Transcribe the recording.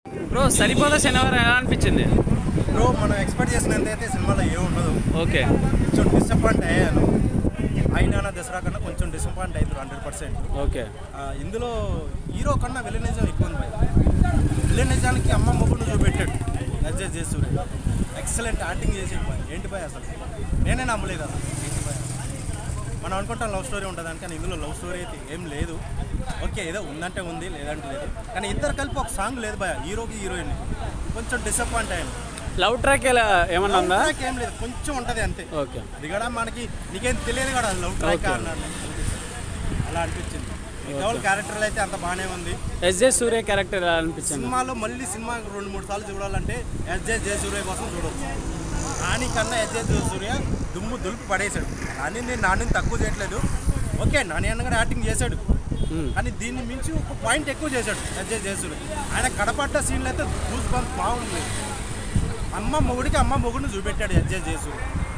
Bro సరిపోదా శనివారం ఎలా అనిపించింది బ్రో మనం ఎక్స్పెక్ట్ చేసినంత అయితే సినిమాలో ఏ ఉండదు ఓకే కొంచెం డిసప్పాయింట్ అయ్యాను అయినా దసరా కన్నా కొంచెం డిసప్పాయింట్ అయ్యారు హండ్రెడ్ పర్సెంట్ ఓకే ఇందులో హీరో కన్నా విలనిజం ఎక్కువ ఉంది భయ విలనిజానికి అమ్మ మొగ్గును చూపెట్టాడు అజయ్ జయసూరి ఎక్సలెంట్ యాక్టింగ్ చేసాడు భయ ఏంటి భయ అసలు నేనే నమ్మలేదు అసలు ఏంటి భయ మనం అనుకుంటాం లవ్ స్టోరీ ఉంటుంది కానీ ఇందులో లవ్ స్టోరీ అయితే ఏం లేదు ఓకే ఏదో ఉందంటే ఉంది లేదంటే లేదు కానీ ఇద్దరు కలిపి ఒక సాంగ్ లేదు భయ హీరోకి హీరోయిన్ కొంచెం డిసప్పాయింట్ అయ్యాను లవ్ ట్రాక్ ఎలా ఏమన్నా ఉందా Love track ఏం లేదు కొంచెం ఉంటుంది అంతే ఓకే అది కూడా మనకి నీకేం తెలియదు కూడా లవ్ ట్రాక్ Okay. అన్నాడు అలా అనిపించింది మిగతా క్యారెక్టర్లు అయితే అంత బాగానే ఉంది ఎస్జే సూర్య క్యారెక్టర్ ఎలా అనిపించింది సినిమాలో మళ్ళీ సినిమా రెండు మూడు సార్లు చూడాలంటే ఎస్జే జయసూర్య కోసం చూడవచ్చు నాని కన్నా ఎస్జే జయసూర్య దుమ్ము దులిపి పడేశాడు నాని నేను నాని తక్కువ చేయట్లేదు ఓకే నాని అన్న కూడా యాక్టింగ్ చేశాడు Hmm. కానీ దీన్ని మించి ఒక పాయింట్ ఎక్కువ చేశాడు ఎస్జే జయసూర్య ఆయన కడపడ్డ సీన్లు అయితే గూస్ బంప్ బాగుంది అమ్మ మొగుడికి అమ్మ మొగుడిని చూపెట్టాడు ఎస్జే జయసూర్య